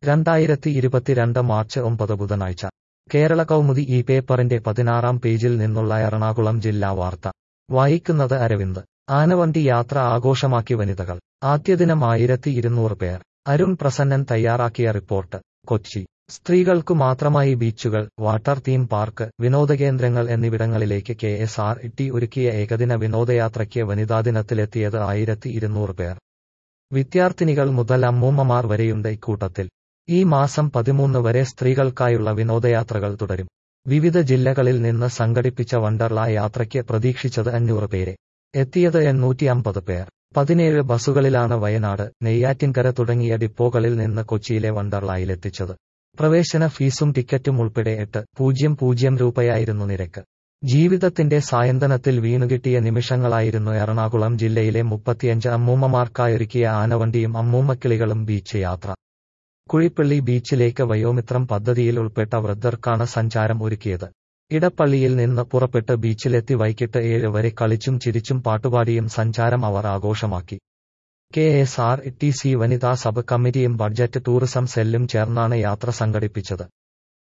രണ്ടായിരത്തി ഇരുപത്തിരണ്ട് മാർച്ച് ഒമ്പത് ബുധനാഴ്ച കേരള കൗമുദി ഈ പേപ്പറിന്റെ പതിനാറാം പേജിൽ നിന്നുള്ള എറണാകുളം ജില്ലാ വാർത്ത വായിക്കുന്നത് അരവിന്ദ് ആനവണ്ടി യാത്ര ആഘോഷമാക്കി വനിതകൾ ആദ്യദിനം ആയിരത്തി ഇരുന്നൂറ് പേർ അരുൺ പ്രസന്നൻ തയ്യാറാക്കിയ റിപ്പോർട്ട് കൊച്ചി സ്ത്രീകൾക്കു മാത്രമായി ബീച്ചുകൾ വാട്ടർ തീം പാർക്ക് വിനോദകേന്ദ്രങ്ങൾ എന്നിവിടങ്ങളിലേക്ക് കെ എസ് ആർ ടി ഒരുക്കിയ ഏകദിന വിനോദയാത്രയ്ക്ക് വനിതാദിനത്തിലെത്തിയത് ആയിരത്തി ഇരുന്നൂറ് പേർ വിദ്യാർത്ഥിനികൾ മുതൽ അമ്മൂമ്മമാർ വരെയുണ്ട് ഇക്കൂട്ടത്തിൽ ഈ മാസം പതിമൂന്ന് വരെ സ്ത്രീകൾക്കായുള്ള വിനോദയാത്രകൾ തുടരും വിവിധ ജില്ലകളിൽ നിന്ന് സംഘടിപ്പിച്ച വണ്ടർല യാത്രയ്ക്ക് പ്രതീക്ഷിച്ചത് അഞ്ഞൂറ് പേരെ എത്തിയത് എണ്ണൂറ്റി അമ്പത് പേർ പതിനേഴ് ബസ്സുകളിലാണ് വയനാട് നെയ്യാറ്റിൻകര തുടങ്ങിയ ഡിപ്പോകളിൽ നിന്ന് കൊച്ചിയിലെ വണ്ടർലായിലെത്തിച്ചത് പ്രവേശന ഫീസും ടിക്കറ്റും ഉൾപ്പെടെ എട്ട് പൂജ്യം പൂജ്യം രൂപയായിരുന്നു നിരക്ക് ജീവിതത്തിന്റെ സായന്തനത്തിൽ വീണുകിട്ടിയ നിമിഷങ്ങളായിരുന്നു എറണാകുളം ജില്ലയിലെ മുപ്പത്തിയഞ്ച് അമ്മൂമ്മമാർക്കായൊരുക്കിയ ആനവണ്ടിയും അമ്മൂമ്മക്കിളികളും ബീച്ച് യാത്ര കുഴിപ്പള്ളി ബീച്ചിലേക്ക് വയോമിത്രം പദ്ധതിയിൽ ഉൾപ്പെട്ട വൃദ്ധർക്കാണ് സഞ്ചാരം ഒരുക്കിയത് ഇടപ്പള്ളിയിൽ നിന്ന് പുറപ്പെട്ട് ബീച്ചിലെത്തി വൈകിട്ട് ഏഴ് വരെ കളിച്ചും ചിരിച്ചും പാട്ടുപാടിയും സഞ്ചാരം അവർ ആഘോഷമാക്കി K S R T C വനിതാ സബ് കമ്മിറ്റിയും ബഡ്ജറ്റ് ടൂറിസം സെല്ലും ചേർന്നാണ് യാത്ര സംഘടിപ്പിച്ചത്